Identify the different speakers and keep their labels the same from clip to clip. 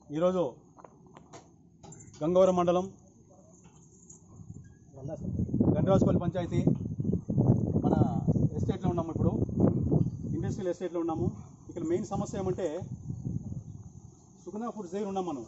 Speaker 1: ఈరోజు గంగవరం మండలం గండ్రాజుపల్లి పంచాయతీ మన ఎస్టేట్లో ఉన్నాము ఇప్పుడు ఇండస్ట్రియల్ ఎస్టేట్లో ఉన్నాము ఇక్కడ మెయిన్ సమస్య ఏమంటే సుగుణ ఫుడ్స్ దగ్గర ఉన్నాం మనం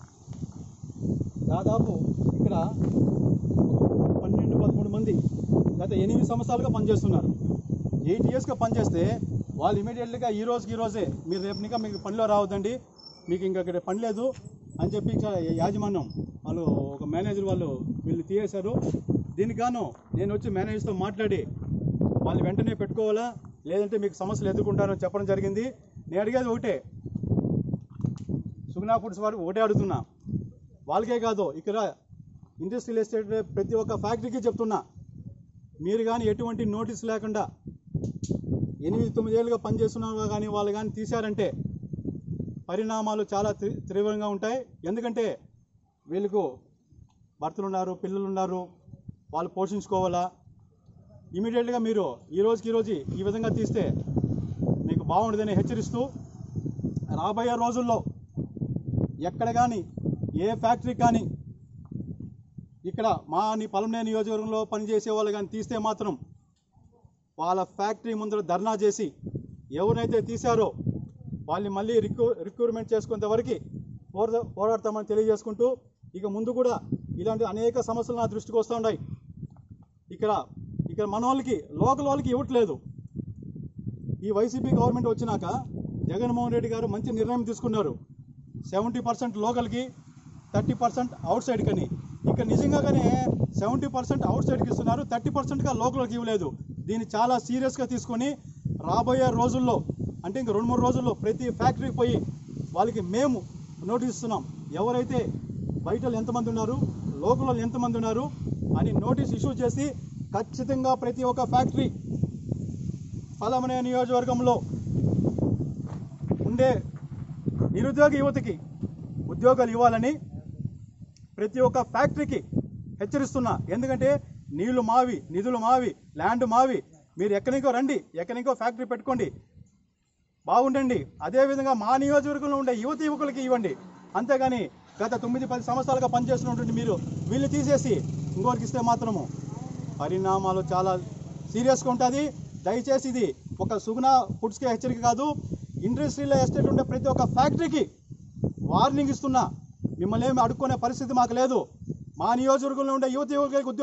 Speaker 1: దాదాపు ఇక్కడ పన్నెండు పదమూడు మంది గత ఎనిమిది సంవత్సరాలుగా పనిచేస్తున్నారు ఎయిట్ ఇయర్స్గా పనిచేస్తే వాళ్ళు ఇమీడియట్లీగా ఈ రోజుకి ఈ రోజే మీరు రేపు ఇంకా మీకు పనిలో రావద్దండి మీకు ఇంకా ఇక్కడ పని లేదు అని చెప్పి ఇంకా యాజమాన్యం వాళ్ళు ఒక మేనేజర్ వాళ్ళు వీళ్ళు తీయేశారు దీనికి గాను నేను వచ్చి మేనేజర్తో మాట్లాడి వాళ్ళు వెంటనే పెట్టుకోవాలా లేదంటే మీకు సమస్యలు ఎదుర్కొంటారని చెప్పడం జరిగింది నేను అడిగేది ఒకటే సుగుణా ఫుడ్స్ వారు ఒకటే అడుగుతున్నా వాళ్ళకే కాదు ఇక్కడ ఇండస్ట్రియల్ ఎస్టేట్ ప్రతి ఒక్క ఫ్యాక్టరీకి చెప్తున్నా మీరు కానీ ఎటువంటి నోటీస్ లేకుండా ఎనిమిది తొమ్మిదేళ్ళుగా పనిచేస్తున్నారు కానీ వాళ్ళు కానీ తీశారంటే పరిణామాలు చాలా తీ- తీవ్రంగా ఉంటాయి ఎందుకంటే వీళ్ళకు భర్తలు ఉన్నారు పిల్లలు ఉన్నారు వాళ్ళు పోషించుకోవాలా ఇమీడియట్గా మీరు ఈ రోజుకి ఈ రోజు ఈ విధంగా తీస్తే మీకు బాగుండదని హెచ్చరిస్తూ రాబోయే రోజుల్లో ఎక్కడ కానీ ఏ ఫ్యాక్టరీ కానీ ఇక్కడ మా ని పలమనే నియోజకవర్గంలో పనిచేసే వాళ్ళు కానీ తీస్తే మాత్రం వాళ్ళ ఫ్యాక్టరీ ముందర ధర్నా చేసి ఎవరైతే తీశారో వాళ్ళని మళ్ళీ రిక్రూ రిక్రూట్మెంట్ చేసుకునేంత వరకు పోరా పోరాడతామని తెలియజేసుకుంటూ ఇక ముందు కూడా ఇలాంటి అనేక సమస్యలు నా దృష్టికి వస్తూ ఉన్నాయి ఇక్కడ ఇక్కడ మన వాళ్ళకి లోకల్ వాళ్ళకి ఇవ్వట్లేదు ఈ వైసీపీ గవర్నమెంట్ వచ్చినాక జగన్మోహన్ రెడ్డి గారు మంచి నిర్ణయం తీసుకున్నారు సెవెంటీ పర్సెంట్ లోకల్కి థర్టీ పర్సెంట్ అవుట్ సైడ్ కని ఇక్కడ నిజంగానే సెవెంటీ పర్సెంట్ అవుట్ సైడ్కి ఇస్తున్నారు థర్టీ పర్సెంట్గా లోకల్కి ఇవ్వలేదు దీన్ని చాలా సీరియస్గా తీసుకొని రాబోయే రోజుల్లో అంటే ఇంక రెండు మూడు రోజుల్లో ప్రతి ఫ్యాక్టరీకి పోయి వాళ్ళకి మేము నోటీస్ ఇస్తున్నాం ఎవరైతే బయట వాళ్ళు ఎంతమంది ఉన్నారు లోకల్ వాళ్ళు ఎంతమంది ఉన్నారు అని నోటీస్ ఇష్యూ చేసి ఖచ్చితంగా ప్రతి ఒక్క ఫ్యాక్టరీ పదమనే నియోజకవర్గంలో ఉండే నిరుద్యోగ యువతకి ఉద్యోగాలు ఇవ్వాలని ప్రతి ఒక్క ఫ్యాక్టరీకి హెచ్చరిస్తున్నా ఎందుకంటే నీళ్లు మావి నిధులు మావి ల్యాండ్ మావి మీరు ఎక్కడికో రండి ఎక్కడికో ఫ్యాక్టరీ పెట్టుకోండి బాగుండండి అదేవిధంగా మా నియోజకవర్గంలో ఉండే యువత యువకులకి ఇవ్వండి అంతేగాని గత తొమ్మిది పది సంవత్సరాలుగా పనిచేస్తున్నటువంటి మీరు వీళ్ళు తీసేసి ఇంకోటికి ఇస్తే మాత్రము పరిణామాలు చాలా సీరియస్గా ఉంటుంది దయచేసి ఇది ఒక సుగుణ ఫుడ్స్కి హెచ్చరిక కాదు ఇండస్ట్రీలో ఎస్టేట్ ఉండే ప్రతి ఒక్క ఫ్యాక్టరీకి వార్నింగ్ ఇస్తున్నా మిమ్మల్ని ఏమి అడుక్కునే పరిస్థితి మాకు లేదు మా నియోజకవర్గంలో ఉండే యువత యువకులకి ఉద్యోగం